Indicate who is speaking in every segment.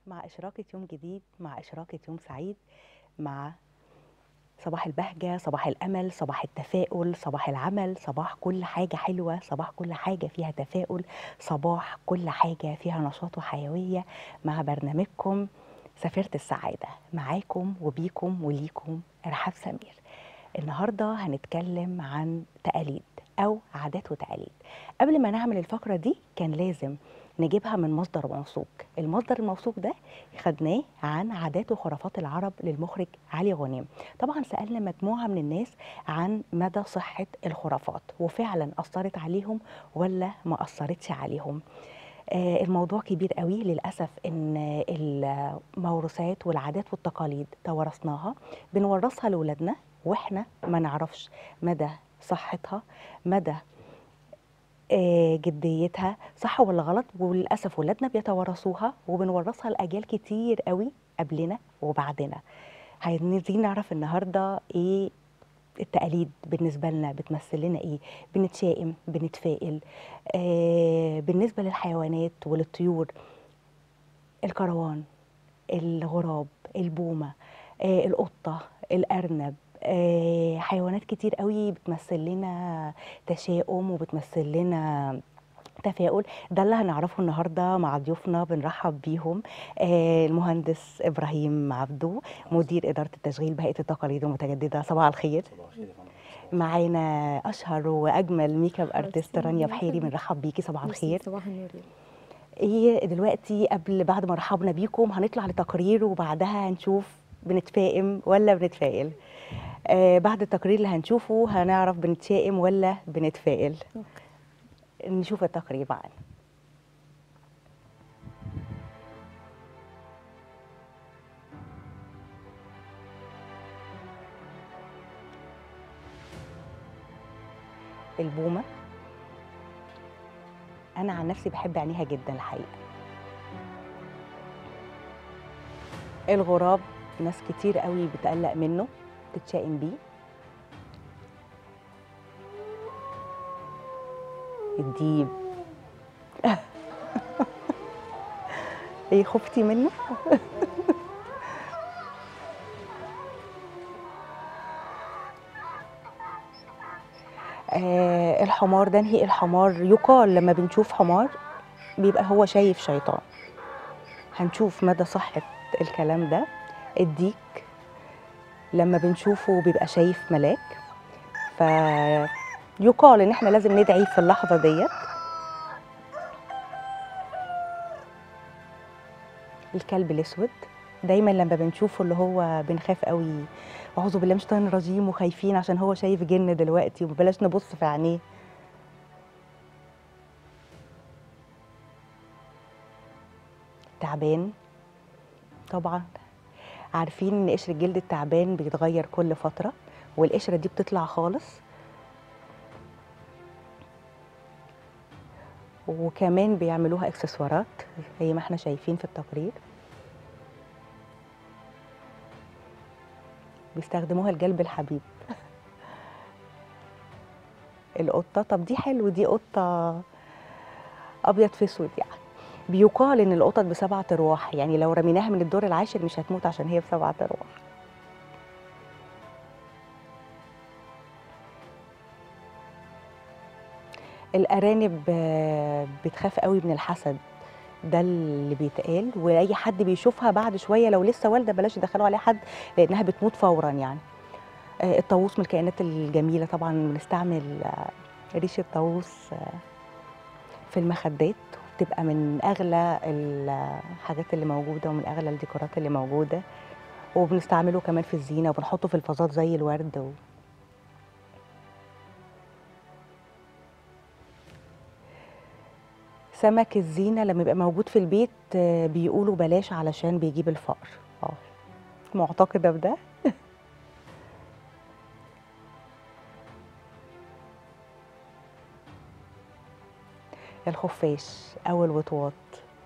Speaker 1: مع إشراقة يوم جديد مع إشراقة يوم سعيد مع صباح البهجة صباح الأمل صباح التفاؤل صباح العمل صباح كل حاجة حلوة صباح كل حاجة فيها تفاؤل صباح كل حاجة فيها نشاط وحيوية مع برنامجكم سفيرة السعادة معاكم وبيكم وليكم رحاب سمير النهاردة هنتكلم عن تقاليد أو عادات وتقاليد قبل ما نعمل الفقرة دي كان لازم نجيبها من مصدر موثوق المصدر الموثوق ده خدناه عن عادات وخرافات العرب للمخرج علي غنيم طبعا سألنا مجموعة من الناس عن مدى صحة الخرافات وفعلا أثرت عليهم ولا ما أثرتش عليهم آه، الموضوع كبير قوي للأسف إن الموروثات والعادات والتقاليد توارثناها بنورثها لأولادنا وإحنا ما نعرفش مدى صحتها مدى آه، جديتها صح ولا غلط وللاسف ولادنا بيتوارثوها وبنورثها لاجيال كتير قوي قبلنا وبعدنا عايزين نعرف النهارده ايه التقاليد بالنسبه لنا بتمثل لنا ايه بنتشائم بنتفائل آه بالنسبه للحيوانات وللطيور الكروان الغراب البومه آه القطه الارنب آه، حيوانات كتير قوي بتمثل لنا تشاؤم وبتمثل لنا تفاؤل ده اللي هنعرفه النهارده مع ضيوفنا بنرحب بيهم آه، المهندس ابراهيم عبدو مدير اداره التشغيل بهيئه التقاليد المتجدده صباح الخير
Speaker 2: صباح الخير يا فندم
Speaker 1: معانا اشهر واجمل ميك اب ارتست
Speaker 3: ميرسي.
Speaker 1: رانيا بحيري بنرحب بيكي صباح
Speaker 3: ميرسي،
Speaker 1: الخير
Speaker 3: صباح النور يا
Speaker 1: ايه دلوقتي قبل بعد ما رحبنا بيكم هنطلع لتقرير وبعدها هنشوف بنتفائم ولا بنتفائل آه بعد التقرير اللي هنشوفه هنعرف بنتشائم ولا بنتفائل
Speaker 3: أوكي.
Speaker 1: نشوف التقرير معانا البومة أنا عن نفسي بحب عينيها جدا الحقيقة الغراب ناس كتير قوي بتقلق منه تتشائم بيه الديب ايه خفتي منه آه الحمار ده نهي الحمار يقال لما بنشوف حمار بيبقى هو شايف شيطان هنشوف مدى صحة الكلام ده الديك لما بنشوفه بيبقى شايف ملاك فيقال ان احنا لازم ندعي في اللحظة ديت الكلب الاسود دايما لما بنشوفه اللي هو بنخاف قوي اعوذ بالله من الشيطان الرجيم وخايفين عشان هو شايف جن دلوقتي وبلاش نبص في عينيه تعبان طبعا عارفين ان قشر جلد التعبان بيتغير كل فتره والقشره دي بتطلع خالص وكمان بيعملوها اكسسوارات زي ما احنا شايفين في التقرير بيستخدموها لجلب الحبيب القطه طب دي حلو دي قطه ابيض في اسود يعني بيقال ان القطط بسبعة ارواح يعني لو رميناها من الدور العاشر مش هتموت عشان هي بسبعة ارواح الارانب آه، بتخاف قوي من الحسد ده اللي بيتقال واي حد بيشوفها بعد شويه لو لسه والده بلاش يدخلوا عليها حد لانها بتموت فورا يعني آه، الطاووس من الكائنات الجميله طبعا بنستعمل آه، ريش الطاووس آه، في المخدات بتبقى من اغلى الحاجات اللي موجوده ومن اغلى الديكورات اللي موجوده وبنستعمله كمان في الزينه وبنحطه في الفازات زي الورد و... سمك الزينه لما يبقى موجود في البيت آه، بيقولوا بلاش علشان بيجيب الفقر اه معتقده بده الخفاش او الوطواط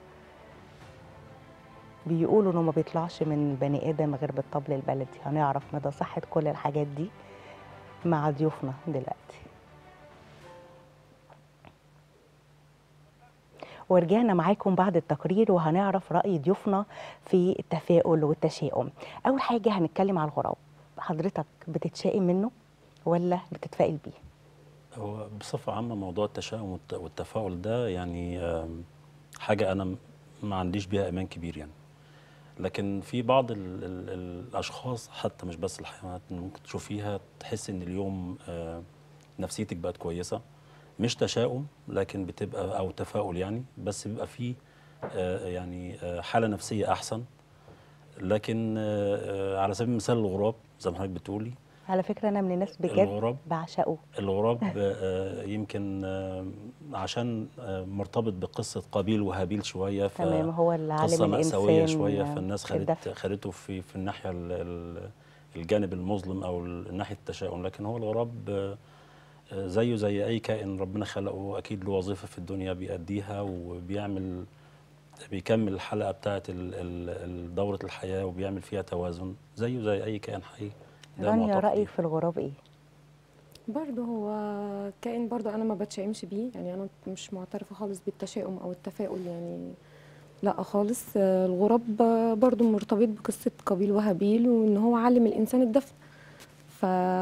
Speaker 1: بيقولوا انه ما بيطلعش من البني ادم غير بالطبل البلدي هنعرف مدى صحه كل الحاجات دي مع ضيوفنا دلوقتي ورجعنا معاكم بعد التقرير وهنعرف رأي ضيوفنا في التفاؤل والتشاؤم أول حاجة هنتكلم على الغراب حضرتك بتتشائم منه ولا بتتفائل بيه
Speaker 2: هو بصفة عامة موضوع التشاؤم والت- والتفاؤل ده يعني آم، حاجة أنا م- ما عنديش بيها إيمان كبير يعني لكن في بعض ال ال الأشخاص حتى مش بس الحيوانات ممكن تشوفيها تحس إن اليوم آه، نفسيتك بقت كويسة مش تشاؤم لكن بتبقى أو تفاؤل يعني بس بيبقى فيه آه، يعني آه، حالة نفسية أحسن لكن آه، آه، على سبيل المثال الغراب زي ما حضرتك بتقولي
Speaker 1: على فكرة أنا من الناس بجد
Speaker 2: الغراب
Speaker 1: بعشقه
Speaker 2: الغراب آه، يمكن آه، عشان آه، مرتبط بقصة قابيل وهابيل شوية ف
Speaker 1: تمام هو اللي علم
Speaker 2: قصة مأساوية
Speaker 1: الإنسان
Speaker 2: شوية فالناس خدت
Speaker 1: الدفء.
Speaker 2: خدته في في الناحية ال- ال- الجانب المظلم أو ال- ناحية التشاؤم لكن هو الغراب آه، آه، زيه زي أي كائن ربنا خلقه أكيد له وظيفة في الدنيا بيأديها وبيعمل بيكمل الحلقة بتاعة ال- ال- ال- دورة الحياة وبيعمل فيها توازن زيه زي أي كائن حي ده
Speaker 1: رانيا
Speaker 2: معتقدي.
Speaker 1: رأيك في الغراب إيه؟
Speaker 3: برضه هو كائن برضه انا ما بتشائمش بيه يعني انا مش معترفه خالص بالتشاؤم او التفاؤل يعني لا خالص آه، الغراب برضه مرتبط بقصه قابيل وهابيل وان هو علم الانسان الدفء ف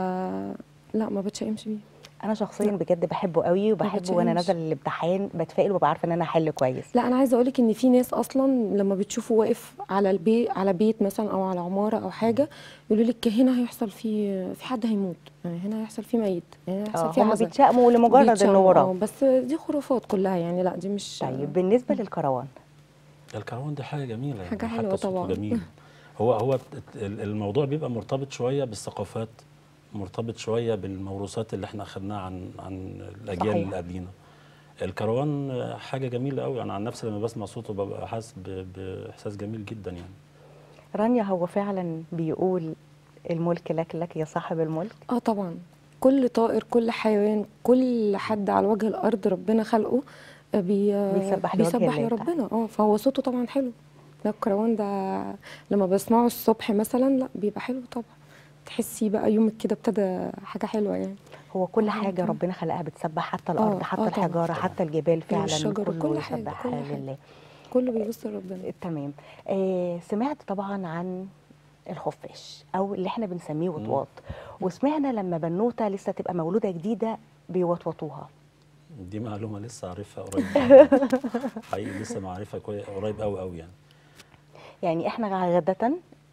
Speaker 3: لا ما بتشائمش بيه
Speaker 1: أنا شخصيا بجد بحبه قوي وبحبه وأنا
Speaker 3: بتشائمش.
Speaker 1: نازلة الامتحان بتفائل وببقى عارفة إن أنا هحل كويس
Speaker 3: لا انا عايزه اقولك ان في ناس اصلا لما بتشوفه واقف على البيت على بيت مثلا او على عماره او حاجه يقولوا لك هنا هيحصل فيه في حد هيموت يعني هنا هيحصل فيه ميت يعني هنا هيحصل
Speaker 1: اه
Speaker 3: فيه
Speaker 1: هما
Speaker 3: عزا
Speaker 1: بيتشائموا لمجرد إنه
Speaker 3: بيتشائموا،
Speaker 1: غراب
Speaker 3: آه، بس دي خرافات كلها يعني لا دي مش
Speaker 1: طيب بالنسبة للكروان
Speaker 2: الكروان دي حاجة جميلة يعني
Speaker 3: حاجة
Speaker 2: حتى
Speaker 3: حلوة
Speaker 2: صوته
Speaker 3: طبعاً.
Speaker 2: جميل هو هو الت- ال- الموضوع بيبقى مرتبط شوية بالثقافات مرتبط شوية بالموروثات اللي احنا أخدناها عن عن الأجيال
Speaker 1: صحيح.
Speaker 2: اللي قبلينا الكروان آه، حاجة جميلة قوي أنا عن نفسي لما بسمع صوته ببقى حاسس ب- بإحساس جميل جدا يعني
Speaker 1: رانيا هو فعلا بيقول الملك لك لك يا صاحب الملك
Speaker 3: اه طبعا كل طائر كل حيوان كل حد على وجه الارض ربنا خلقه آه، بي آه،
Speaker 1: بيسبح لوجه
Speaker 3: بيسبح
Speaker 1: الله
Speaker 3: لربنا اه فهو صوته طبعا حلو لا الكروان ده لما بسمعه الصبح مثلا لا بيبقى حلو طبعا تحسي بقى يومك كده ابتدى حاجه حلوه يعني
Speaker 1: هو كل
Speaker 3: آه،
Speaker 1: حاجة
Speaker 3: طبعاً.
Speaker 1: ربنا خلقها بتسبح حتى الأرض
Speaker 3: آه،
Speaker 1: حتى
Speaker 3: آه، طبعاً.
Speaker 1: الحجارة حتى الجبال فعلا
Speaker 3: والشجر
Speaker 1: كله
Speaker 3: وكل حاجة،
Speaker 1: يسبح
Speaker 3: كل حاجة.
Speaker 1: لله
Speaker 3: كله بيبص لربنا
Speaker 1: تمام آه سمعت طبعا عن الخفاش او اللي احنا بنسميه
Speaker 2: مم.
Speaker 1: وطواط وسمعنا لما بنوته لسه تبقى مولوده جديده بيوطوطوها
Speaker 2: دي معلومة لسه عارفها قريب حقيقي لسه معرفة كويس قريب قوي قوي يعني
Speaker 1: يعني احنا عاده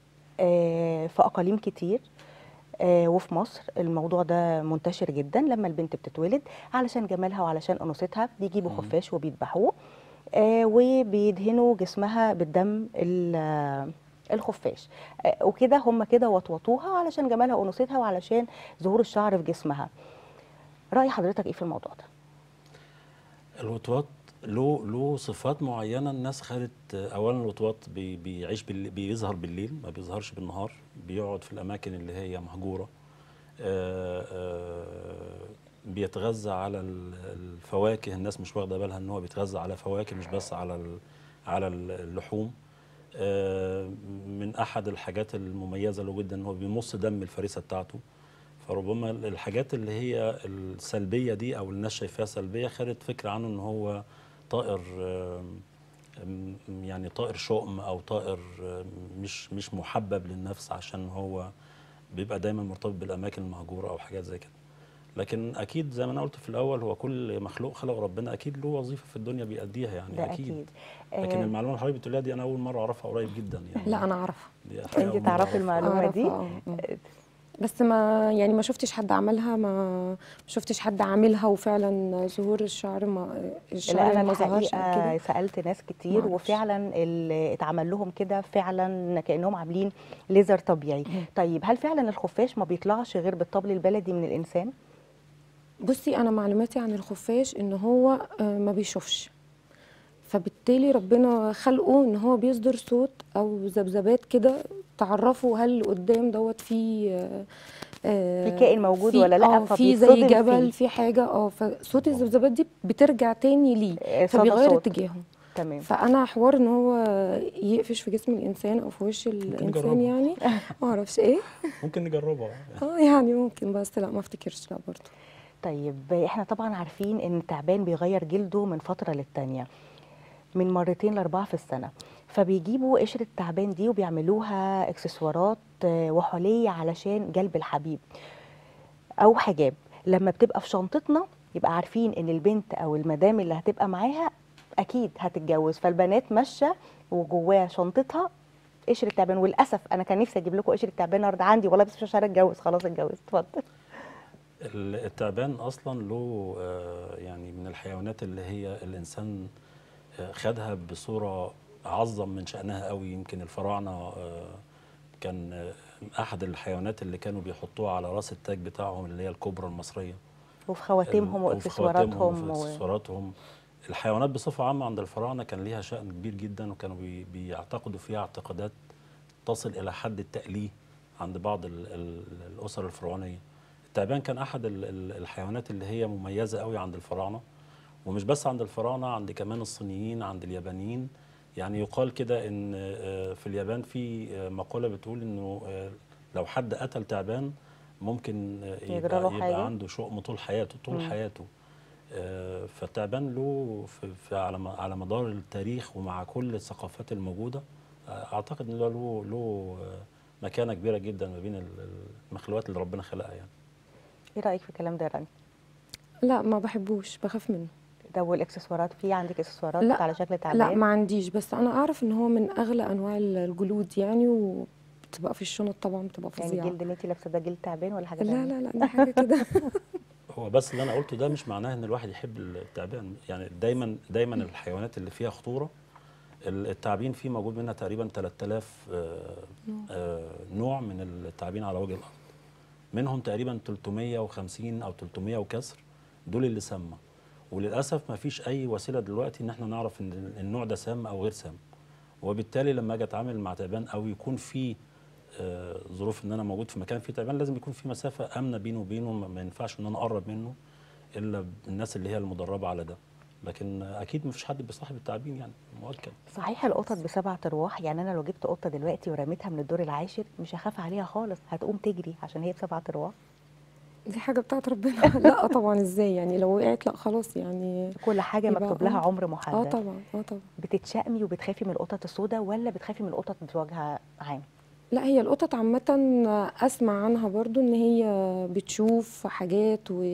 Speaker 1: آه في اقاليم كتير آه وفي مصر الموضوع ده منتشر جدا لما البنت بتتولد علشان جمالها وعلشان انوثتها بيجيبوا
Speaker 2: مم.
Speaker 1: خفاش وبيذبحوه آه وبيدهنوا جسمها بالدم ال- آه، الخفاش آه وكده هم كده وطوطوها علشان جمالها وانوثتها وعلشان ظهور الشعر في جسمها راي حضرتك ايه في الموضوع ده
Speaker 2: الوطواط له له صفات معينه الناس خدت اولا الوطواط بي بيعيش بالليل بيظهر بالليل ما بيظهرش بالنهار بيقعد في الاماكن اللي هي مهجوره آه، آه، بيتغذى على ال- الفواكه الناس مش واخده بالها ان هو بيتغذى على فواكه مش بس على ال- على ال- اللحوم آه، من احد الحاجات المميزه له جدا ان هو بيمص دم الفريسه بتاعته فربما الحاجات اللي هي السلبيه دي او الناس شايفاها سلبيه خدت فكره عنه ان هو طائر آم، آم، يعني طائر شؤم او طائر آم، مش مش محبب للنفس عشان هو بيبقى دايما مرتبط بالاماكن المهجوره او حاجات زي كده لكن اكيد زي ما انا قلت في الاول هو كل مخلوق خلق ربنا اكيد له وظيفه في الدنيا بيأديها يعني
Speaker 1: ده
Speaker 2: اكيد,
Speaker 1: اكيد
Speaker 2: لكن
Speaker 1: آه،
Speaker 2: المعلومه اللي حضرتك بتقولها دي انا اول مره اعرفها قريب جدا يعني
Speaker 3: لا انا اعرفها
Speaker 2: دي حاجة أول
Speaker 1: انت
Speaker 2: مرة
Speaker 1: تعرفي
Speaker 2: أعرفها.
Speaker 1: المعلومه دي
Speaker 3: أعرفها، آه، آه. بس ما يعني ما شفتش حد عملها ما ما شفتش حد عاملها وفعلا ظهور الشعر ما الشعر
Speaker 1: لا انا
Speaker 3: ما ظهرش أو
Speaker 1: الحقيقه
Speaker 3: كده
Speaker 1: سالت ناس كتير
Speaker 3: معرفش.
Speaker 1: وفعلا اللي اتعمل لهم كده فعلا كانهم عاملين ليزر طبيعي طيب هل فعلا الخفاش ما بيطلعش غير بالطبل البلدي من الانسان
Speaker 3: بصي انا معلوماتي عن الخفاش ان هو آه، ما بيشوفش فبالتالي ربنا خلقه ان هو بيصدر صوت او ذبذبات كده تعرفه هل اللي قدام دوت في آه، آه،
Speaker 1: في كائن موجود
Speaker 3: في-
Speaker 1: ولا لأ،
Speaker 3: اه في
Speaker 1: فبيتصدم
Speaker 3: زي جبل
Speaker 1: فيه.
Speaker 3: في حاجه اه فصوت الذبذبات دي بترجع تاني ليه
Speaker 1: آه، صدى
Speaker 3: فبيغير
Speaker 1: صوت.
Speaker 3: اتجاهه
Speaker 1: تمام
Speaker 3: فانا حوار ان هو يقفش في جسم الانسان او في وش الانسان
Speaker 2: نجربه.
Speaker 3: يعني ما اعرفش ايه
Speaker 2: ممكن نجربها
Speaker 3: اه يعني ممكن بس لا ما افتكرش لا برضه
Speaker 1: طيب احنا طبعا عارفين ان التعبان بيغير جلده من فتره للتانيه من مرتين لاربعه في السنه فبيجيبوا قشره التعبان دي وبيعملوها اكسسوارات آه، وحلي علشان جلب الحبيب او حجاب لما بتبقى في شنطتنا يبقى عارفين ان البنت او المدام اللي هتبقى معاها اكيد هتتجوز فالبنات ماشيه وجواها شنطتها قشره تعبان وللاسف انا كان نفسي اجيب لكم قشره تعبان النهارده عندي والله بس مش عشان اتجوز خلاص اتجوزت اتفضل
Speaker 2: ال- التعبان اصلا له آه، يعني من الحيوانات اللي هي الانسان آه، خدها بصوره اعظم من شانها قوي يمكن الفراعنه آه، كان آه، احد الحيوانات اللي كانوا بيحطوها على راس التاج بتاعهم اللي هي الكوبرا المصريه
Speaker 1: وفي خواتمهم
Speaker 2: وفي خواتمهم
Speaker 1: واكسسواراتهم
Speaker 2: وفي
Speaker 1: و...
Speaker 2: اكسسواراتهم الحيوانات بصفه عامه عند الفراعنه كان ليها شأن كبير جدا وكانوا بي بيعتقدوا فيها اعتقادات تصل الى حد التأليه عند بعض ال ال الاسر الفرعونيه التعبان كان احد ال ال الحيوانات اللي هي مميزه قوي عند الفراعنه ومش بس عند الفراعنه عند كمان الصينيين عند اليابانيين يعني يقال كده ان آه، في اليابان في آه، مقوله بتقول انه آه، لو حد قتل تعبان ممكن آه،
Speaker 1: يجرى
Speaker 2: يبقى,
Speaker 1: له حاجة؟
Speaker 2: يبقى عنده شؤم طول حياته طول
Speaker 1: مم.
Speaker 2: حياته آه، فالتعبان له في في على م- على مدار التاريخ ومع كل الثقافات الموجوده آه، اعتقد ان له له له آه، مكانه كبيره جدا ما بين ال- المخلوقات اللي ربنا خلقها يعني
Speaker 1: ايه رايك في الكلام ده يا راني
Speaker 3: لا ما بحبوش بخاف منه
Speaker 1: ده والاكسسوارات في عندك اكسسوارات
Speaker 3: لا،
Speaker 1: على شكل تعبان
Speaker 3: لا ما عنديش بس انا اعرف ان هو من اغلى انواع الجلود يعني وبتبقى في الشنط طبعا بتبقى
Speaker 1: يعني
Speaker 3: فظيعه
Speaker 1: الجلد اللي انت لابسه ده جلد تعبان ولا حاجه
Speaker 3: لا
Speaker 1: تانية؟
Speaker 3: لا لا دي حاجه كده
Speaker 2: هو بس اللي انا قلته ده مش معناه ان الواحد يحب التعبان يعني دايما دايما الحيوانات اللي فيها خطوره ال- التعابين فيه موجود منها تقريبا 3000 آه، آه، نوع من التعابين على وجه الارض منهم تقريبا 350 او 300 وكسر دول اللي سامه وللاسف ما فيش اي وسيله دلوقتي ان احنا نعرف ان النوع ده سام او غير سام وبالتالي لما اجي اتعامل مع تعبان او يكون في آه، ظروف ان انا موجود في مكان فيه تعبان لازم يكون في مسافه امنه بينه وبينه ما ما ينفعش ان انا اقرب منه الا الناس اللي هي المدربه على ده لكن اكيد ما فيش حد بيصاحب التعابين يعني مؤكد
Speaker 1: صحيح القطط بسبعة ارواح يعني انا لو جبت قطه دلوقتي ورميتها من الدور العاشر مش هخاف عليها خالص هتقوم تجري عشان هي بسبعة ارواح
Speaker 3: دي حاجه بتاعت ربنا لا طبعا ازاي يعني لو وقعت لا خلاص يعني
Speaker 1: كل حاجه
Speaker 3: يبقى
Speaker 1: مكتوب لها
Speaker 3: آه.
Speaker 1: عمر
Speaker 3: اه
Speaker 1: محدد
Speaker 3: طبعا اه طبعا
Speaker 1: بتتشائمي وبتخافي من القطط السوداء ولا بتخافي من القطط بوجه عام
Speaker 3: لا هي القطط عامة أسمع عنها برضو إن هي بتشوف حاجات و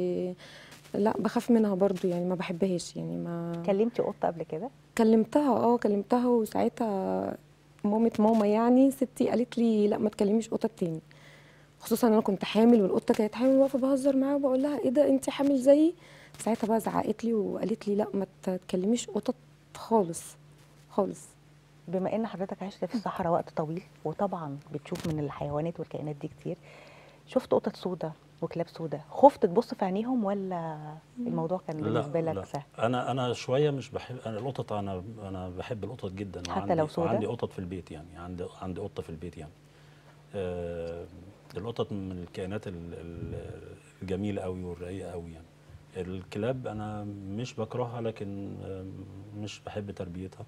Speaker 3: لا بخاف منها برضو يعني ما بحبهاش يعني ما
Speaker 1: كلمتي قطه قبل كده
Speaker 3: كلمتها اه كلمتها وساعتها مامة ماما يعني ستي قالت لي لا ما تكلميش قطط تاني خصوصا انا كنت حامل والقطه كانت حامل واقفه بهزر معاها وبقول لها ايه ده انت حامل زيي ساعتها بقى زعقت لي وقالت لي لا ما تكلميش قطط خالص خالص
Speaker 1: بما ان حضرتك عشت في الصحراء وقت طويل وطبعا بتشوف من الحيوانات والكائنات دي كتير شفت قطط سوداء وكلاب سوداء خفت تبص في عينيهم ولا الموضوع كان بالنسبه لك سهل
Speaker 2: انا انا شويه مش بحب انا القطط انا انا بحب القطط جدا
Speaker 1: حتى
Speaker 2: وعندي-
Speaker 1: لو سودة؟
Speaker 2: وعندي قطط في البيت يعني عندي عندي قطه في البيت يعني آه القطط من الكائنات ال- ال- الجميله قوي والرقيقه قوي يعني الكلاب انا مش بكرهها لكن آه، مش بحب تربيتها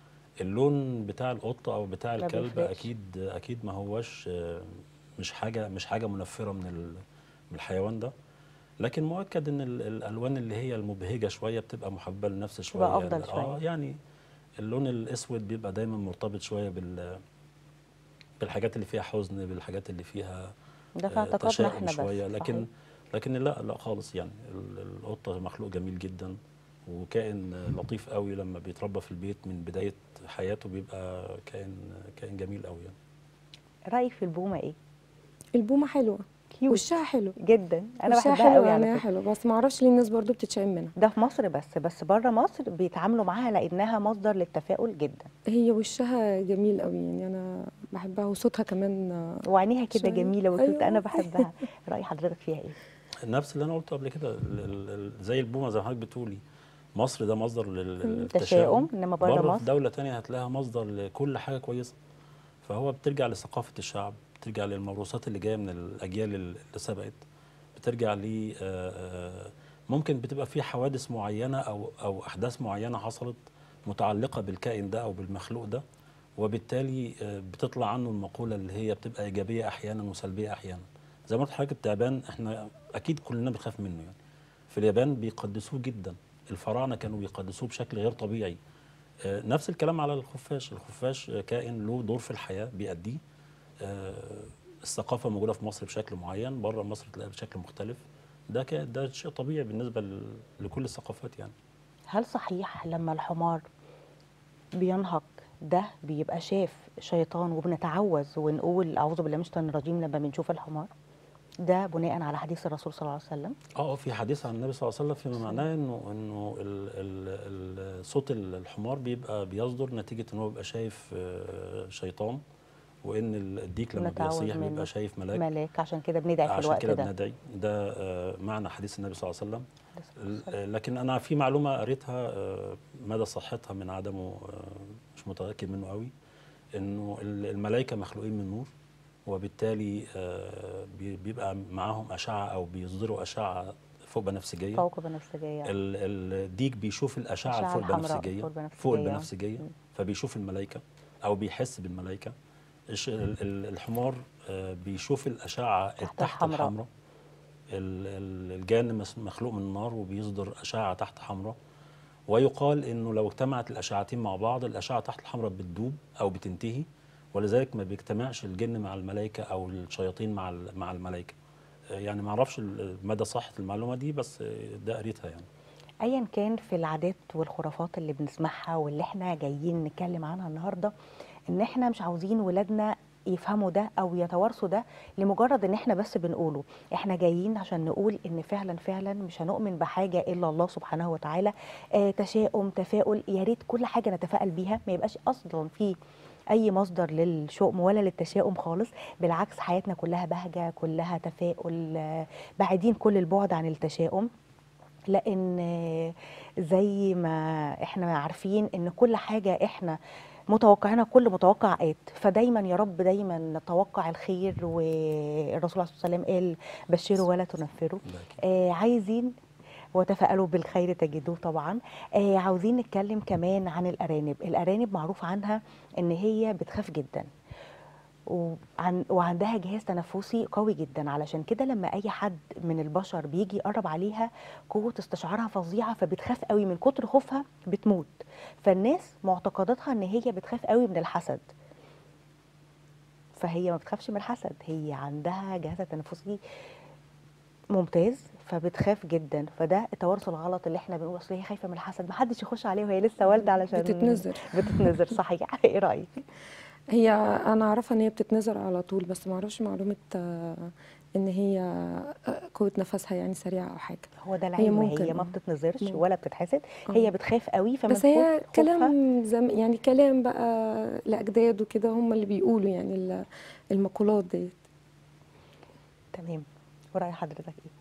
Speaker 2: اللون بتاع القطه او بتاع
Speaker 1: ما
Speaker 2: الكلب
Speaker 1: بيفرقش.
Speaker 2: اكيد اكيد ما هوش آه، مش حاجه مش حاجه منفره من ال- من الحيوان ده لكن مؤكد ان ال- الالوان اللي هي المبهجه شويه بتبقى محببه للنفس شويه
Speaker 1: تبقى أفضل
Speaker 2: اه
Speaker 1: شوية.
Speaker 2: يعني اللون الاسود بيبقى دايما مرتبط شويه بال بالحاجات اللي فيها حزن بالحاجات اللي فيها
Speaker 1: ده في
Speaker 2: آه،
Speaker 1: اعتقادنا
Speaker 2: تشاؤم
Speaker 1: احنا بس
Speaker 2: شويه لكن
Speaker 1: صحيح.
Speaker 2: لكن لا لا خالص يعني ال- القطه مخلوق جميل جدا وكائن آه، لطيف قوي لما بيتربى في البيت من بدايه حياته بيبقى كائن كائن جميل قوي يعني
Speaker 1: رايك في البومه ايه
Speaker 3: البومه حلوه
Speaker 1: كيوت
Speaker 3: وشها حلو
Speaker 1: جدا انا
Speaker 3: وشها
Speaker 1: بحبها
Speaker 3: حلو
Speaker 1: قوي
Speaker 3: يعني
Speaker 1: على
Speaker 3: هي
Speaker 1: فكره
Speaker 3: حلو بس ما اعرفش ليه الناس برضو بتتشائم منها
Speaker 1: ده في مصر بس بس بره مصر بيتعاملوا معاها لانها مصدر للتفاؤل جدا
Speaker 3: هي وشها جميل قوي يعني انا بحبها وصوتها كمان آه،
Speaker 1: وعينيها كده
Speaker 3: شوية.
Speaker 1: جميله وكنت
Speaker 3: أيوة.
Speaker 1: انا بحبها راي حضرتك فيها ايه
Speaker 2: نفس اللي انا قلته قبل كده ال- ال- ال- زي البومه زي ما حضرتك بتقولي مصر ده مصدر لل- للتشاؤم
Speaker 1: تشاؤم انما بره
Speaker 2: بره
Speaker 1: مصر
Speaker 2: في دوله تانية هتلاقيها مصدر لكل حاجه كويسه فهو بترجع لثقافه الشعب بترجع للموروثات اللي جايه من الاجيال اللي سبقت بترجع ل آه، آه، ممكن بتبقى في حوادث معينه او او احداث معينه حصلت متعلقه بالكائن ده او بالمخلوق ده وبالتالي آه، بتطلع عنه المقوله اللي هي بتبقى ايجابيه احيانا وسلبيه احيانا زي ما قلت لحضرتك التعبان احنا اكيد كلنا بنخاف منه يعني في اليابان بيقدسوه جدا الفراعنه كانوا بيقدسوه بشكل غير طبيعي آه، نفس الكلام على الخفاش الخفاش آه، كائن له دور في الحياه بيأديه آه، الثقافه موجوده في مصر بشكل معين بره مصر تلاقيها بشكل مختلف ده كا- ده شيء طبيعي بالنسبه ل- لكل الثقافات يعني
Speaker 1: هل صحيح لما الحمار بينهق ده بيبقى شاف شيطان وبنتعوذ ونقول اعوذ بالله من الشيطان الرجيم لما بنشوف الحمار ده بناء على حديث الرسول صلى الله عليه وسلم
Speaker 2: اه في حديث عن النبي صلى الله عليه وسلم فيما معناه انه انه ال- ال- ال- صوت ال- الحمار بيبقى بيصدر نتيجه ان هو بيبقى شايف آه، شيطان وان ال- الديك لما
Speaker 1: نتعوذ
Speaker 2: بيصيح
Speaker 1: منه.
Speaker 2: بيبقى شايف ملاك
Speaker 1: ملاك عشان كده بندعي في
Speaker 2: عشان
Speaker 1: الوقت
Speaker 2: كده
Speaker 1: ده
Speaker 2: بندعي ده آه، معنى حديث النبي صلى الله عليه وسلم
Speaker 1: عليه الصلاة والسلام.
Speaker 2: ال- لكن انا في معلومه قريتها آه، مدى صحتها من عدمه آه، مش متاكد منه قوي انه ال- الملائكه مخلوقين من نور وبالتالي آه، بي- بيبقى معاهم اشعه او بيصدروا اشعه فوق بنفسجيه
Speaker 1: فوق بنفسجية
Speaker 2: ال- الديك بيشوف الاشعه
Speaker 1: الأشعة
Speaker 2: الفوق
Speaker 1: الحمراء
Speaker 2: البنفسجيه
Speaker 1: فوق البنفسجية.
Speaker 2: فوق البنفسجيه
Speaker 1: مم.
Speaker 2: فبيشوف الملائكه او بيحس بالملائكه الش- ال- ال- الحمار آه، بيشوف الاشعه
Speaker 1: تحت
Speaker 2: التحت
Speaker 1: الحمراء.
Speaker 2: الحمراء ال- ال- الجان مس- مخلوق من النار وبيصدر اشعه تحت حمراء ويقال انه لو اجتمعت الاشعتين مع بعض الاشعه تحت الحمراء بتدوب او بتنتهي ولذلك ما بيجتمعش الجن مع الملائكه او الشياطين مع ال- مع الملائكه آه، يعني ما اعرفش ال- مدى صحه المعلومه دي بس آه، ده قريتها يعني
Speaker 1: ايا كان في العادات والخرافات اللي بنسمعها واللي احنا جايين نتكلم عنها النهارده ان احنا مش عاوزين ولادنا يفهموا ده او يتوارثوا ده لمجرد ان احنا بس بنقوله احنا جايين عشان نقول ان فعلا فعلا مش هنؤمن بحاجه الا الله سبحانه وتعالى آه تشاؤم تفاؤل يا ريت كل حاجه نتفائل بيها ما يبقاش اصلا في اي مصدر للشؤم ولا للتشاؤم خالص بالعكس حياتنا كلها بهجه كلها تفاؤل آه، بعيدين كل البعد عن التشاؤم لان زي ما احنا عارفين ان كل حاجه احنا متوقعينها كل متوقع آت فدايما يا رب دايما نتوقع الخير والرسول صلى الله عليه وسلم قال بشروا ولا تنفروا آه عايزين وتفائلوا بالخير تجدوه طبعا آه عاوزين نتكلم كمان عن الارانب الارانب معروف عنها ان هي بتخاف جدا وعن وعندها جهاز تنفسي قوي جدا علشان كده لما اي حد من البشر بيجي يقرب عليها قوه استشعارها فظيعه فبتخاف قوي من كتر خوفها بتموت فالناس معتقداتها ان هي بتخاف قوي من الحسد فهي ما بتخافش من الحسد هي عندها جهاز تنفسي ممتاز فبتخاف جدا فده التوارث الغلط اللي احنا بنقول اصل هي خايفه من الحسد محدش يخش عليها وهي لسه والده علشان
Speaker 3: بتتنذر.
Speaker 1: بتتنذر صحيح ايه رايك
Speaker 3: هي انا عارفه ان هي بتتنزل على طول بس ما اعرفش معلومه آه، ان هي آه، قوه نفسها يعني سريعه او حاجه
Speaker 1: هو ده
Speaker 3: هي
Speaker 1: العلم هي,
Speaker 3: ممكن،
Speaker 1: هي ما
Speaker 3: آه.
Speaker 1: بتتنظرش
Speaker 3: ممكن.
Speaker 1: ولا بتتحسد
Speaker 3: آه.
Speaker 1: هي بتخاف قوي فمن
Speaker 3: بس هي
Speaker 1: خوف- خوفها
Speaker 3: كلام زم يعني كلام بقى الاجداد وكده هم اللي بيقولوا يعني ال- المقولات ديت
Speaker 1: تمام وراي حضرتك ايه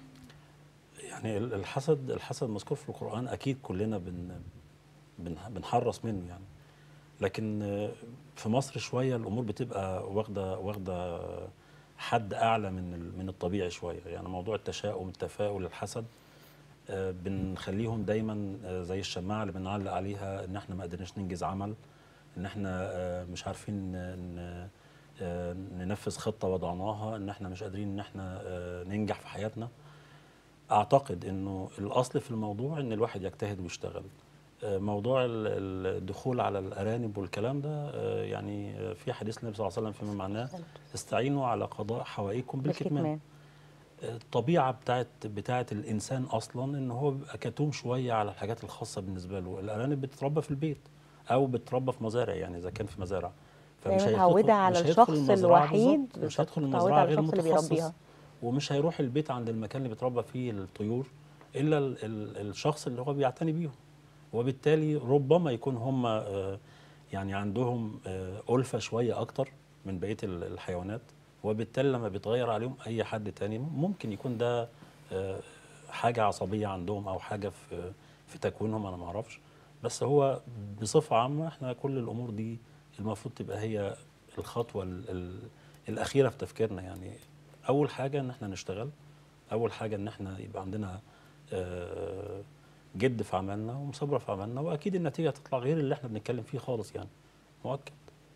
Speaker 2: يعني ال- الحسد الحسد مذكور في القرآن أكيد كلنا بن بن بنحرص منه يعني لكن آه، في مصر شوية الأمور بتبقى واخدة واخدة حد أعلى من ال- من الطبيعي شوية يعني موضوع التشاؤم التفاؤل الحسد آه، بنخليهم دايما آه، زي الشماعة اللي بنعلق عليها إن إحنا ما قدرناش ننجز عمل إن إحنا آه، مش عارفين ن- ن- آه، ننفذ خطة وضعناها إن إحنا مش قادرين إن إحنا آه، ننجح في حياتنا اعتقد انه الاصل في الموضوع ان الواحد يجتهد ويشتغل آه، موضوع ال- ال- الدخول على الارانب والكلام ده آه، يعني آه، في حديث النبي صلى الله عليه وسلم فيما معناه استعينوا على قضاء حوائجكم بالكتمان
Speaker 1: بالكتمان
Speaker 2: آه، الطبيعه بتاعت بتاعت الانسان اصلا ان هو بيبقى كتوم شويه على الحاجات الخاصه بالنسبه له الارانب بتتربى في البيت او بتتربى في مزارع يعني اذا كان في مزارع
Speaker 1: فهي
Speaker 2: هيدخل-
Speaker 1: متعودة على
Speaker 2: مش هيدخل
Speaker 1: الشخص
Speaker 2: المزرعة
Speaker 1: الوحيد
Speaker 2: بالظبط، مش
Speaker 1: بالظبط،
Speaker 2: هيدخل
Speaker 1: متعودة
Speaker 2: المزرعه
Speaker 1: على
Speaker 2: غير
Speaker 1: الشخص اللي
Speaker 2: متخصص
Speaker 1: بيربيها.
Speaker 2: ومش هيروح البيت عند المكان اللي بيتربى فيه الطيور الا ال ال الشخص اللي هو بيعتني بيهم وبالتالي ربما يكون هم آه، يعني عندهم آه، ألفة شوية أكتر من بقية ال- الحيوانات وبالتالي لما بيتغير عليهم أي حد تاني ممكن يكون ده آه، حاجة عصبية عندهم أو حاجة في في تكوينهم أنا ما أعرفش بس هو بصفة عامة إحنا كل الأمور دي المفروض تبقى هي الخطوة ال- ال- الأخيرة في تفكيرنا يعني أول حاجة إن إحنا نشتغل أول حاجة إن إحنا يبقى عندنا آه، جد في عملنا ومثابرة في عملنا وأكيد النتيجة هتطلع غير اللي إحنا بنتكلم فيه خالص يعني مؤكد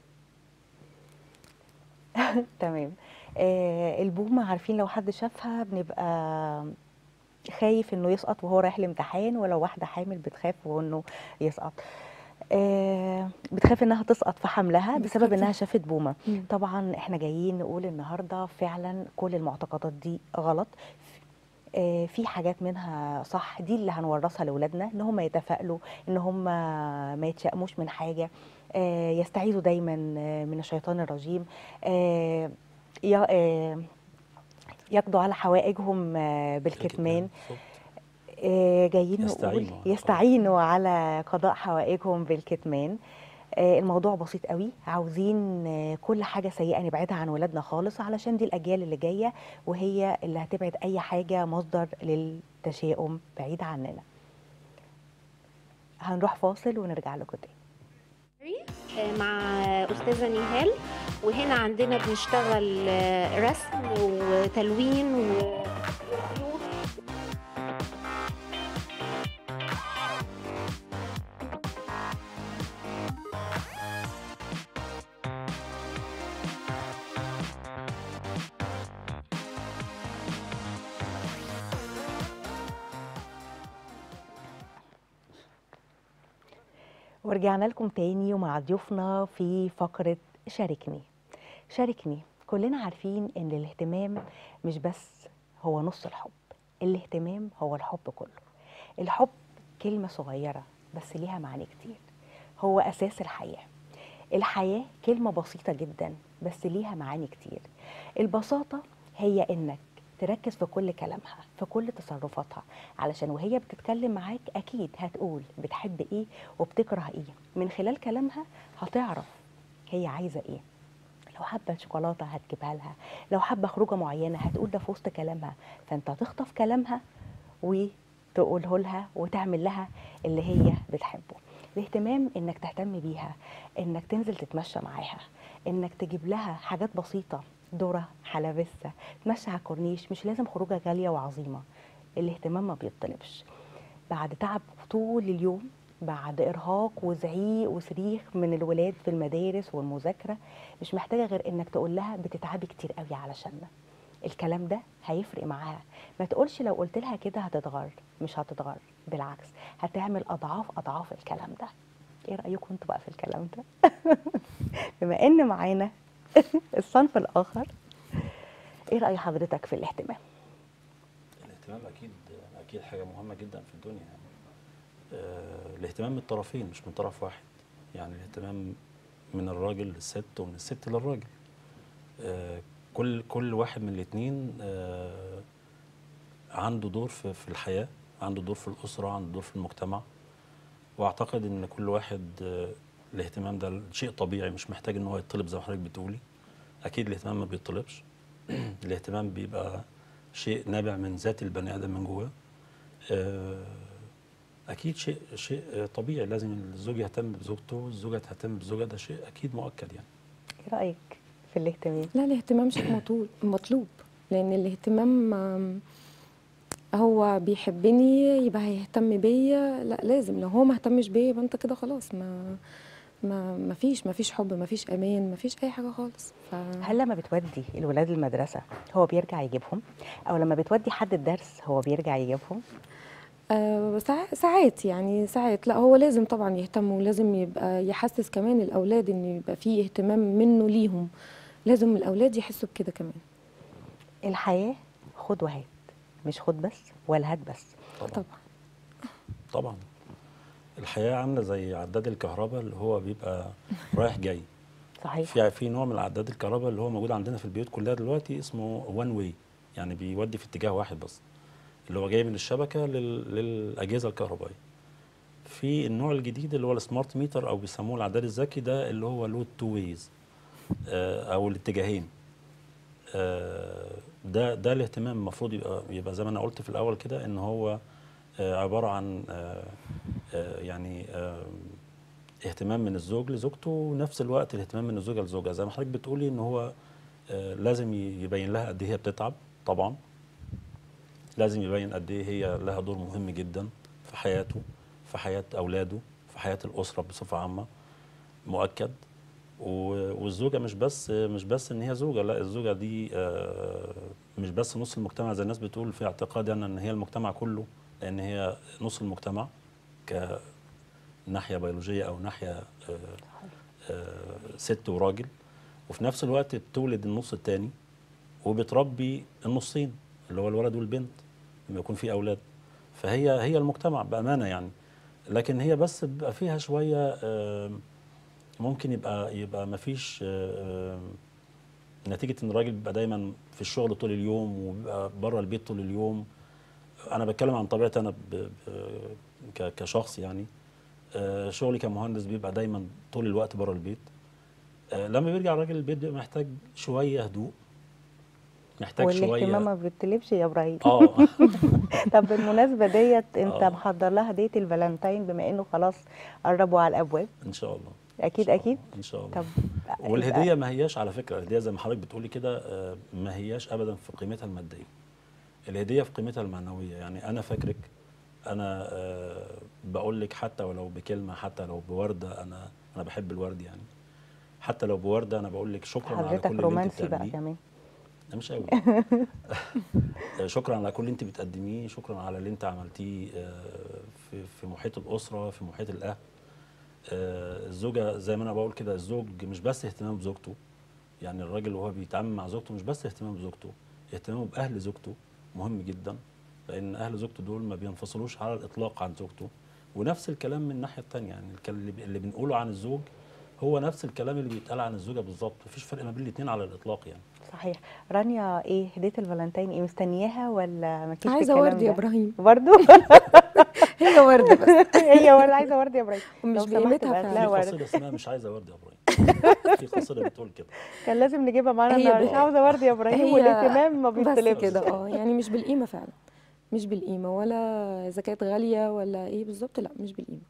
Speaker 1: تمام آه البومة عارفين لو حد شافها بنبقى خايف انه يسقط وهو رايح الامتحان ولو واحدة حامل بتخاف وانه يسقط آه بتخاف انها تسقط في حملها بسبب
Speaker 3: بتخاف.
Speaker 1: انها شافت بومه
Speaker 3: مم.
Speaker 1: طبعا احنا جايين نقول النهارده فعلا كل المعتقدات دي غلط آه، في حاجات منها صح دي اللي هنورثها لاولادنا ان هم يتفائلوا ان هم ما يتشائموش من حاجه آه، يستعيذوا دايما آه، من الشيطان الرجيم آه، ي- آه، يقضوا على حوائجهم آه، بالكتمان
Speaker 2: بالظبط.
Speaker 1: آه، جايين نقول
Speaker 2: يستعينوا على
Speaker 1: يستعينوا على قضاء حوائجهم بالكتمان آه، الموضوع بسيط قوي عاوزين آه، كل حاجة سيئة نبعدها عن ولادنا خالص علشان دي الأجيال اللي جاية وهي اللي هتبعد أي حاجة مصدر للتشاؤم بعيد عننا هنروح فاصل ونرجع لكم تاني
Speaker 4: مع أستاذة نهال وهنا عندنا بنشتغل آه، رسم وتلوين وخيوط
Speaker 1: ورجعنا لكم تاني ومع ضيوفنا في فقرة شاركني شاركني كلنا عارفين ان الاهتمام مش بس هو نص الحب الاهتمام هو الحب كله الحب كلمة صغيرة بس ليها معاني كتير هو أساس الحياة الحياة كلمة بسيطة جدا بس ليها معاني كتير البساطة هي إنك تركز في كل كلامها في كل تصرفاتها علشان وهي بتتكلم معاك أكيد هتقول بتحب إيه وبتكره إيه من خلال كلامها هتعرف هي عايزة إيه لو حابة شوكولاتة هتجيبها لها لو حابة خروجة معينة هتقول ده في وسط كلامها فأنت هتخطف كلامها وتقوله لها وتعمل لها اللي هي بتحبه الاهتمام انك تهتم بيها انك تنزل تتمشى معاها انك تجيب لها حاجات بسيطة ذرة حلبسة تمشي على الكورنيش مش لازم خروجة غالية وعظيمة الاهتمام ما بيطلبش بعد تعب طول اليوم بعد ارهاق وزعيق وصريخ من الولاد في المدارس والمذاكره مش محتاجه غير انك تقول لها بتتعبي كتير قوي علشاننا الكلام ده هيفرق معاها ما تقولش لو قلت لها كده هتتغر مش هتتغر بالعكس هتعمل اضعاف اضعاف الكلام ده ايه رايكم انتوا بقى في الكلام ده بما ان معانا الصنف الاخر ايه راي حضرتك في الاهتمام
Speaker 2: الاهتمام اكيد اكيد حاجه مهمه جدا في الدنيا يعني آه الاهتمام من الطرفين مش من طرف واحد يعني الاهتمام من الراجل للست ومن الست للراجل آه كل كل واحد من الاثنين آه عنده دور في, في الحياه عنده دور في الاسره عنده دور في المجتمع واعتقد ان كل واحد آه الاهتمام ده شيء طبيعي مش محتاج ان هو يطلب زي ما حضرتك بتقولي اكيد الاهتمام ما بيطلبش الاهتمام بيبقى شيء نابع من ذات البني ادم من جواه آه، اكيد شيء شيء طبيعي لازم الزوج يهتم بزوجته الزوجه تهتم بزوجها ده شيء اكيد مؤكد يعني
Speaker 1: ايه رايك في الاهتمام
Speaker 3: لا الاهتمام شيء مطلوب مطلوب لان الاهتمام آم، هو بيحبني يبقى هيهتم بيا لا لازم لو هو ما اهتمش بيا يبقى انت كده خلاص ما ما ما فيش ما فيش حب ما فيش امان ما فيش اي حاجه خالص ف...
Speaker 1: هل لما بتودي الولاد المدرسه هو بيرجع يجيبهم او لما بتودي حد الدرس هو بيرجع يجيبهم
Speaker 3: آه ساع- ساعات يعني ساعات لا هو لازم طبعا يهتم ولازم يبقى يحسس كمان الاولاد ان يبقى فيه اهتمام منه ليهم لازم الاولاد يحسوا بكده كمان
Speaker 1: الحياه خد وهات مش خد بس ولا هات بس
Speaker 2: طبعا
Speaker 3: طبعا
Speaker 2: طبعا الحياه عامله زي عداد الكهرباء اللي هو بيبقى رايح جاي
Speaker 1: صحيح
Speaker 2: في في نوع من عداد الكهرباء اللي هو موجود عندنا في البيوت كلها دلوقتي اسمه وان واي يعني بيودي في اتجاه واحد بس اللي هو جاي من الشبكه لل... للاجهزه الكهربائيه في النوع الجديد اللي هو السمارت ميتر او بيسموه العداد الذكي ده اللي هو له تو ويز او الاتجاهين آه، ده ده الاهتمام المفروض يبقى يبقى زي ما انا قلت في الاول كده ان هو آه، عباره عن آه، آه، يعني آه، اهتمام من الزوج لزوجته ونفس الوقت الاهتمام من الزوجه لزوجها زي ما حضرتك بتقولي ان هو آه، لازم ي- يبين لها قد ايه هي بتتعب طبعا لازم يبين قد ايه هي لها دور مهم جدا في حياته في حياه اولاده في حياه الاسره بصفه عامه مؤكد و- والزوجه مش بس مش بس ان هي زوجه لا الزوجه دي آه، مش بس نص المجتمع زي الناس بتقول في اعتقادي انا ان هي المجتمع كله لان هي نص المجتمع ك ناحيه بيولوجيه او ناحيه آه، آه، ست وراجل وفي نفس الوقت بتولد النص الثاني وبتربي النصين اللي هو الولد والبنت لما يكون في اولاد فهي هي المجتمع بامانه يعني لكن هي بس بيبقى فيها شويه آم، ممكن يبقى يبقى ما فيش نتيجه ان الراجل بيبقى دايما في الشغل طول اليوم وبيبقى بره البيت طول اليوم انا بتكلم عن طبيعتي انا ب- ب- ك- كشخص يعني آه، شغلي كمهندس بيبقى دايما طول الوقت بره البيت آه، لما بيرجع الراجل البيت بيبقى محتاج شويه هدوء محتاج
Speaker 1: والاهتمام ما
Speaker 2: شويه
Speaker 1: بتطلبش يا ابراهيم
Speaker 2: اه
Speaker 1: طب بالمناسبه ديت انت
Speaker 2: آه.
Speaker 1: محضر لها هديه الفالنتين بما انه خلاص قربوا على الابواب
Speaker 2: ان شاء الله
Speaker 1: اكيد
Speaker 2: إن شاء
Speaker 1: اكيد
Speaker 2: الله. ان شاء الله
Speaker 1: طب
Speaker 2: والهديه ما هياش على فكره الهديه زي ما حضرتك بتقولي كده آه، ما هياش ابدا في قيمتها الماديه الهديه في قيمتها المعنويه يعني انا فاكرك انا آه، بقول لك حتى ولو بكلمه حتى لو بورده انا انا بحب الورد يعني حتى لو بورده انا بقول لك شكرا على
Speaker 1: حضرتك
Speaker 2: كل اللي انت
Speaker 1: رومانسي بقى
Speaker 2: بتعمليه
Speaker 1: كمان
Speaker 2: لا مش قوي شكرا على كل اللي انت بتقدميه شكرا على اللي انت عملتيه آه، في في محيط الاسره في محيط الاهل آه، الزوجه زي ما انا بقول كده الزوج مش بس اهتمام بزوجته يعني الراجل وهو بيتعامل مع زوجته مش بس اهتمام بزوجته اهتمامه باهل زوجته مهم جدا لان اهل زوجته دول ما بينفصلوش على الاطلاق عن زوجته ونفس الكلام من الناحيه الثانيه يعني الكلام اللي بي- اللي بنقوله عن الزوج هو نفس الكلام اللي بيتقال عن الزوجه بالظبط مفيش فرق ما بين الاثنين على الاطلاق يعني
Speaker 1: صحيح رانيا ايه هديه الفالنتين ايه مستنياها ولا ما فيش
Speaker 3: عايزه ورد يا ابراهيم
Speaker 1: برضو
Speaker 3: هي ورده بس
Speaker 1: هي ورد عايزه ورد يا ابراهيم
Speaker 3: مش
Speaker 1: لو سمحت
Speaker 3: بقيمتها
Speaker 1: بقى
Speaker 3: فعلا.
Speaker 1: لا
Speaker 2: في
Speaker 1: ورد
Speaker 2: قصيده اسمها مش عايزه ورد يا ابراهيم في قصيده بتقول كده
Speaker 1: كان لازم نجيبها معانا
Speaker 3: هي
Speaker 1: النهارده
Speaker 3: ب-
Speaker 1: مش عاوزه ورد يا ابراهيم
Speaker 3: هي
Speaker 1: والاهتمام ما
Speaker 3: بس
Speaker 1: بيطلبش
Speaker 3: كده اه يعني مش بالقيمه فعلا مش بالقيمه ولا اذا كانت غاليه ولا ايه بالظبط لا مش بالقيمه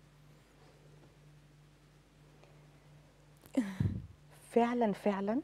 Speaker 1: فعلا فعلا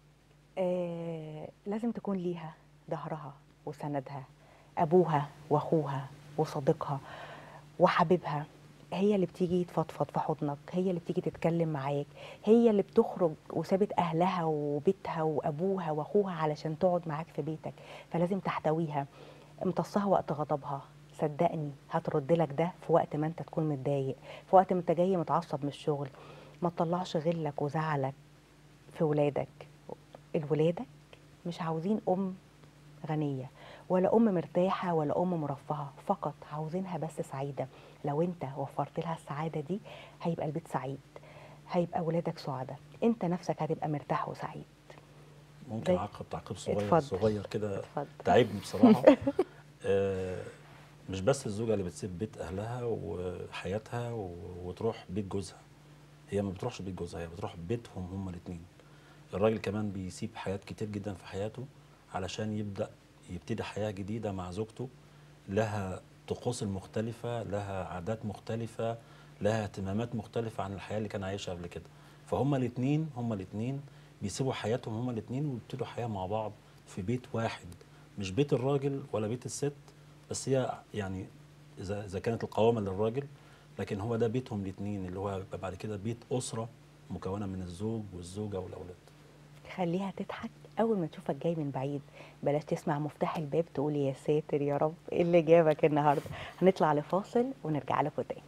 Speaker 1: آه لازم تكون ليها ظهرها وسندها ابوها واخوها وصديقها وحبيبها هي اللي بتيجي تفضفض في حضنك هي اللي بتيجي تتكلم معاك هي اللي بتخرج وسابت اهلها وبيتها وابوها واخوها علشان تقعد معاك في بيتك فلازم تحتويها امتصها وقت غضبها صدقني هترد لك ده في وقت ما انت تكون متضايق في وقت ما انت جاي متعصب من الشغل ما تطلعش غلك وزعلك في ولادك الولادك مش عاوزين ام غنيه ولا ام مرتاحه ولا ام مرفهه فقط عاوزينها بس سعيده لو انت وفرت لها السعاده دي هيبقى البيت سعيد هيبقى ولادك سعداء انت نفسك هتبقى مرتاح وسعيد
Speaker 2: ممكن
Speaker 1: زي-
Speaker 2: اعقب تعقيب صغير
Speaker 1: اتفضل.
Speaker 2: صغير كده
Speaker 1: اتفضل
Speaker 2: تعبني بصراحه آه، مش بس الزوجه اللي بتسيب بيت اهلها وحياتها و- وتروح بيت جوزها هي ما بتروحش بيت جوزها هي بتروح بيتهم هما الاثنين الراجل كمان بيسيب حياات كتير جدا في حياته علشان يبدا يبتدي حياه جديده مع زوجته لها طقوس المختلفه لها عادات مختلفه لها اهتمامات مختلفه عن الحياه اللي كان عايشها قبل كده فهما الاثنين هما الاثنين بيسيبوا حياتهم هما الاثنين ويبتدوا حياه مع بعض في بيت واحد مش بيت الراجل ولا بيت الست بس هي يعني اذا اذا كانت القوامه للراجل لكن هو ده بيتهم الاثنين اللي هو يبقى بعد كده بيت اسره مكونه من الزوج والزوجه والاولاد
Speaker 1: خليها تضحك اول ما تشوفك جاي من بعيد بلاش تسمع مفتاح الباب تقول يا ساتر يا رب ايه اللي جابك النهارده هنطلع لفاصل ونرجع لكم تاني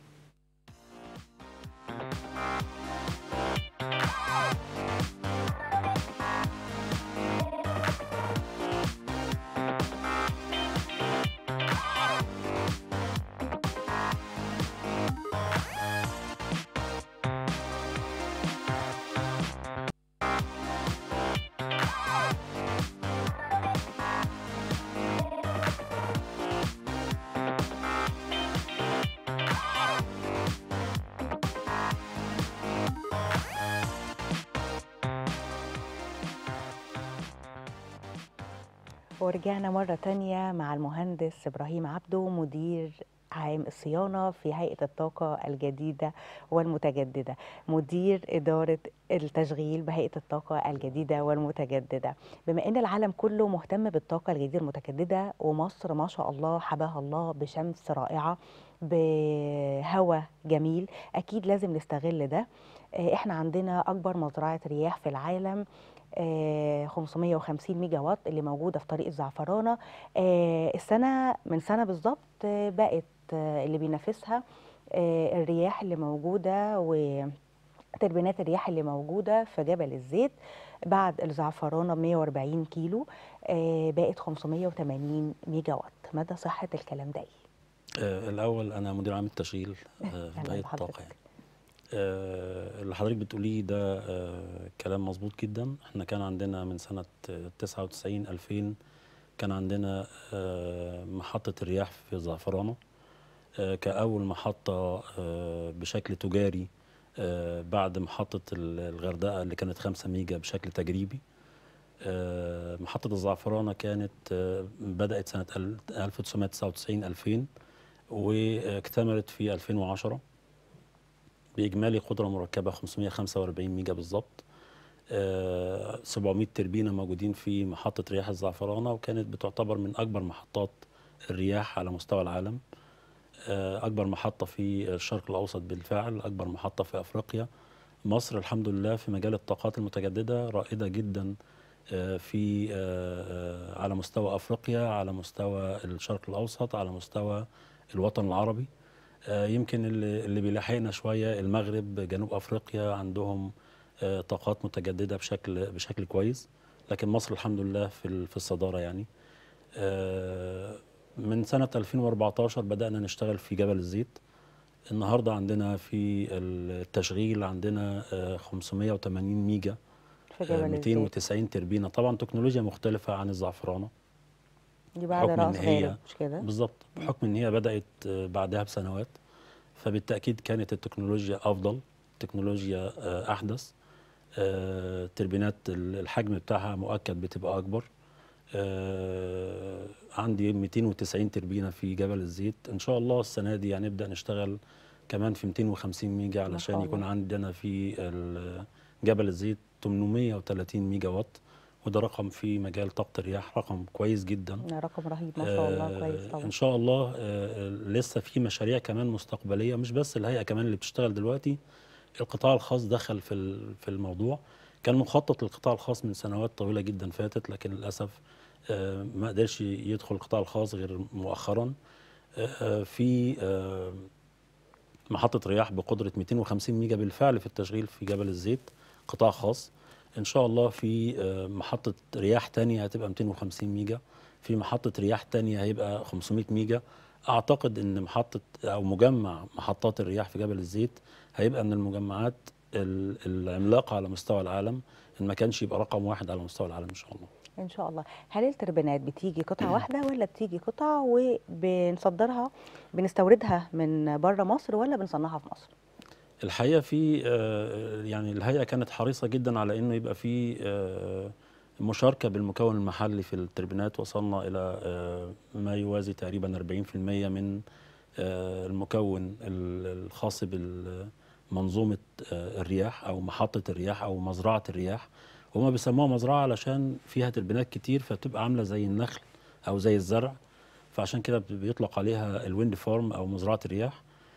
Speaker 1: ورجعنا مرة تانية مع المهندس إبراهيم عبده مدير عام الصيانة في هيئة الطاقة الجديدة والمتجددة مدير إدارة التشغيل بهيئة الطاقة الجديدة والمتجددة بما أن العالم كله مهتم بالطاقة الجديدة المتجددة ومصر ما شاء الله حباها الله بشمس رائعة بهواء جميل أكيد لازم نستغل ده آه، احنا عندنا أكبر مزرعة رياح في العالم آه، 550 ميجا وات اللي موجوده في طريق الزعفرانه آه، السنه من سنه بالظبط آه، بقت آه، اللي بينافسها آه، الرياح اللي موجوده وتربينات الرياح اللي موجوده في جبل الزيت بعد الزعفرانه ب 140 كيلو آه، بقت 580 ميجا وات مدى صحه الكلام ده ايه
Speaker 2: آه، الأول أنا مدير عام التشغيل آه،
Speaker 1: أهلاً
Speaker 2: في بهيئة
Speaker 1: بحضرتك.
Speaker 2: الطاقة يعني. آه، اللي حضرتك بتقوليه ده آه، كلام مظبوط جدا احنا كان عندنا من سنة آه، 99 2000 كان عندنا آه، محطة الرياح في زعفرانة آه، كأول محطة آه، بشكل تجاري آه، بعد محطة ال- الغردقة اللي كانت 5 ميجا بشكل تجريبي آه، محطة الزعفرانة كانت آه، بدأت سنة ال- 1999 2000 واكتملت في 2010 بإجمالي قدرة مركبة 545 ميجا بالظبط آه، 700 تربينة موجودين في محطة رياح الزعفرانة وكانت بتعتبر من أكبر محطات الرياح على مستوى العالم آه، أكبر محطة في الشرق الأوسط بالفعل أكبر محطة في أفريقيا مصر الحمد لله في مجال الطاقات المتجددة رائدة جدا آه، في آه، آه، على مستوى أفريقيا على مستوى الشرق الأوسط على مستوى الوطن العربي آه، يمكن اللي اللي بيلاحقنا شوية المغرب جنوب أفريقيا عندهم آه، طاقات متجددة بشكل بشكل كويس لكن مصر الحمد لله في ال- في الصدارة يعني آه، من سنة 2014 بدأنا نشتغل في جبل الزيت النهاردة عندنا في التشغيل عندنا آه، 580 ميجا
Speaker 1: في
Speaker 2: آه،
Speaker 1: جبل الزيت
Speaker 2: 290 تربينة طبعا تكنولوجيا مختلفة عن الزعفرانة
Speaker 1: دي بعد
Speaker 2: بحكم
Speaker 1: رأس
Speaker 2: إن هي-
Speaker 1: غارب مش كده
Speaker 2: بالظبط بحكم ان هي بدات آه، بعدها بسنوات فبالتاكيد كانت التكنولوجيا افضل تكنولوجيا آه، احدث آه، تربينات ال- الحجم بتاعها مؤكد بتبقى اكبر آه، عندي 290 تربينه في جبل الزيت ان شاء الله السنه دي هنبدا نشتغل كمان في 250 ميجا
Speaker 1: ما
Speaker 2: علشان
Speaker 1: شاء
Speaker 2: يكون
Speaker 1: الله.
Speaker 2: عندنا في ال- جبل الزيت 830 ميجا وات وده رقم في مجال طاقه الرياح رقم كويس جدا
Speaker 1: رقم رهيب ما شاء الله
Speaker 2: آه،
Speaker 1: كويس طبعا
Speaker 2: ان شاء الله آه، لسه في مشاريع كمان مستقبليه مش بس الهيئه كمان اللي بتشتغل دلوقتي القطاع الخاص دخل في ال- في الموضوع كان مخطط للقطاع الخاص من سنوات طويله جدا فاتت لكن للاسف آه، ما قدرش يدخل القطاع الخاص غير مؤخرا آه، في آه، محطة رياح بقدرة 250 ميجا بالفعل في التشغيل في جبل الزيت قطاع خاص إن شاء الله في آه، محطة رياح تانية هتبقى 250 ميجا في محطة رياح تانية هيبقى 500 ميجا أعتقد إن محطة أو مجمع محطات الرياح في جبل الزيت هيبقى من المجمعات ال- العملاقة على مستوى العالم إن ما كانش يبقى رقم واحد على مستوى العالم إن شاء الله
Speaker 1: ان شاء الله هل التربينات بتيجي قطعه واحده ولا بتيجي قطع وبنصدرها بنستوردها من بره مصر ولا بنصنعها في مصر
Speaker 2: الحقيقه في آه، يعني الهيئه كانت حريصه جدا على انه يبقى في آه، مشاركه بالمكون المحلي في التربينات وصلنا الى آه، ما يوازي تقريبا 40% من آه، المكون ال- الخاص بمنظومه آه، الرياح او محطه الرياح او مزرعه الرياح هما بيسموها مزرعه علشان فيها تربينات كتير فبتبقى عامله زي النخل او زي الزرع فعشان كده بيطلق عليها الويند فارم او مزرعه الرياح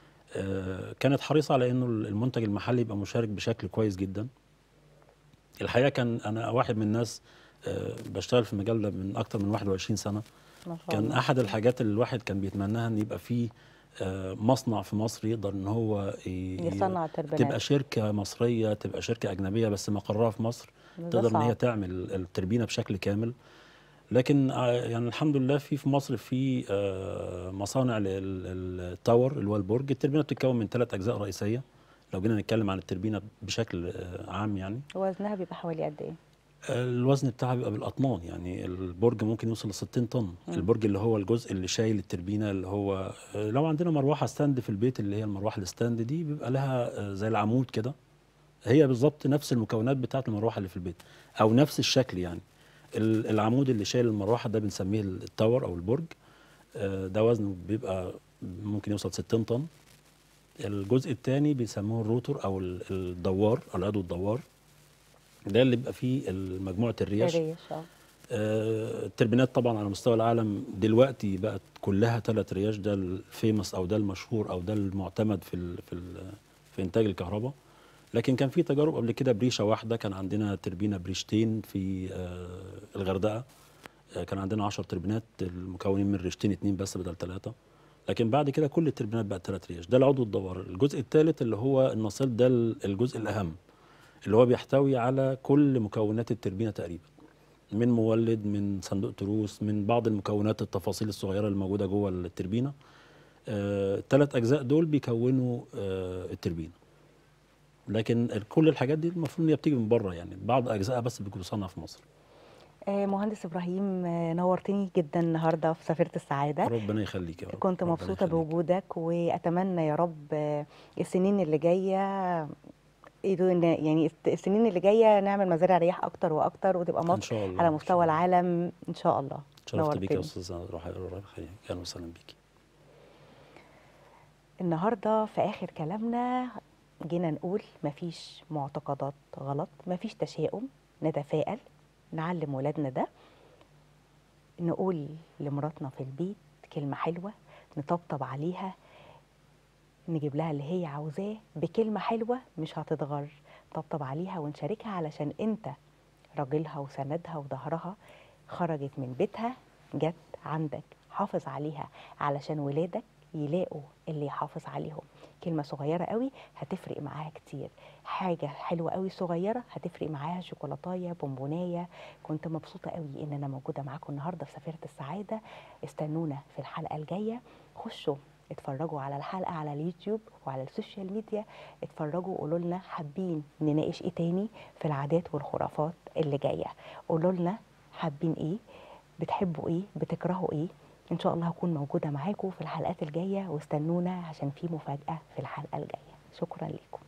Speaker 2: آه، كانت حريصه على انه المنتج المحلي يبقى مشارك بشكل كويس جدا الحقيقه كان انا واحد من الناس آه، بشتغل في المجال ده من اكتر من 21 سنه
Speaker 1: ما شاء
Speaker 2: كان
Speaker 1: الله
Speaker 2: احد الحاجات اللي الواحد كان بيتمناها ان يبقى فيه آه، مصنع في مصر يقدر ان هو ي-
Speaker 1: يصنع التربينات
Speaker 2: تبقى شركه مصريه تبقى شركه اجنبيه بس مقرها في مصر
Speaker 1: ده
Speaker 2: تقدر ان هي
Speaker 1: صعب.
Speaker 2: تعمل التربينه بشكل كامل لكن آه، يعني الحمد لله في في مصر في آه، مصانع لل- ال- التاور اللي هو البرج التربينه بتتكون من ثلاث اجزاء رئيسيه لو جينا نتكلم عن التربينه بشكل آه، عام يعني
Speaker 1: وزنها بيبقى حوالي قد ايه
Speaker 2: الوزن بتاعها بيبقى بالاطنان يعني البرج ممكن يوصل ل 60 طن البرج اللي هو الجزء اللي شايل التربينه اللي هو آه، لو عندنا مروحه ستاند في البيت اللي هي المروحه الستاند دي بيبقى لها آه، زي العمود كده هي بالظبط نفس المكونات بتاعه المروحه اللي في البيت او نفس الشكل يعني ال- العمود اللي شايل المروحه ده بنسميه التاور او البرج آه، ده وزنه بيبقى ممكن يوصل 60 طن الجزء الثاني بيسموه الروتور او ال- الدوار العضو الدوار ده اللي بيبقى فيه مجموعه الرياش
Speaker 1: الريش اه
Speaker 2: آه، التربينات طبعا على مستوى العالم دلوقتي بقت كلها ثلاث رياش ده الفيمس او ده المشهور او ده المعتمد في ال في ال في انتاج الكهرباء لكن كان في تجارب قبل كده بريشه واحده كان عندنا تربينه بريشتين في آه، الغردقه آه، كان عندنا 10 تربينات المكونين من ريشتين اتنين بس بدل ثلاثه لكن بعد كده كل التربينات بقت ثلاث ريش ده العضو الدوار الجزء الثالث اللي هو النصيل ده ال- الجزء الاهم اللي هو بيحتوي على كل مكونات التربينه تقريبا من مولد من صندوق تروس من بعض المكونات التفاصيل الصغيره اللي موجوده جوه التربينه الثلاث اجزاء دول بيكونوا آه، التربينه لكن ال- كل الحاجات دي المفروض ان هي بتيجي من بره يعني بعض اجزائها بس بتصنع في مصر
Speaker 1: آه، مهندس ابراهيم آه، نورتني جدا النهارده في سفيره السعاده
Speaker 2: ربنا يخليك يا رب
Speaker 1: كنت
Speaker 2: ربنا
Speaker 1: مبسوطه
Speaker 2: يخليك.
Speaker 1: بوجودك واتمنى يا رب آه، السنين اللي جايه يدو- يعني السنين اللي جايه نعمل مزارع رياح اكتر واكتر وتبقى
Speaker 2: ان
Speaker 1: مصر
Speaker 2: شاء الله
Speaker 1: على
Speaker 2: إن
Speaker 1: مستوى
Speaker 2: شاء الله.
Speaker 1: العالم ان شاء الله
Speaker 2: شرفت بيك يا
Speaker 1: نورتني.
Speaker 2: استاذ روح خير اهلا وسهلا بيكي
Speaker 1: النهارده في اخر كلامنا جينا نقول مفيش معتقدات غلط مفيش تشاؤم نتفائل نعلم ولادنا ده نقول لمراتنا في البيت كلمة حلوة نطبطب عليها نجيب لها اللي هي عاوزاه بكلمة حلوة مش هتتغر طبطب عليها ونشاركها علشان انت راجلها وسندها وظهرها خرجت من بيتها جت عندك حافظ عليها علشان ولادك يلاقوا اللي يحافظ عليهم كلمة صغيرة قوي هتفرق معاها كتير حاجة حلوة قوي صغيرة هتفرق معاها شوكولاتاية بونبوناية كنت مبسوطة قوي ان انا موجودة معاكم النهاردة في سفيرة السعادة استنونا في الحلقة الجاية خشوا اتفرجوا على الحلقة على اليوتيوب وعلى السوشيال ميديا اتفرجوا وقولوا لنا حابين نناقش ايه تاني في العادات والخرافات اللي جاية قولوا لنا حابين ايه بتحبوا ايه بتكرهوا ايه ان شاء الله هكون موجودة معاكم في الحلقات الجاية واستنونا عشان في مفاجأة في الحلقة الجاية شكرا لكم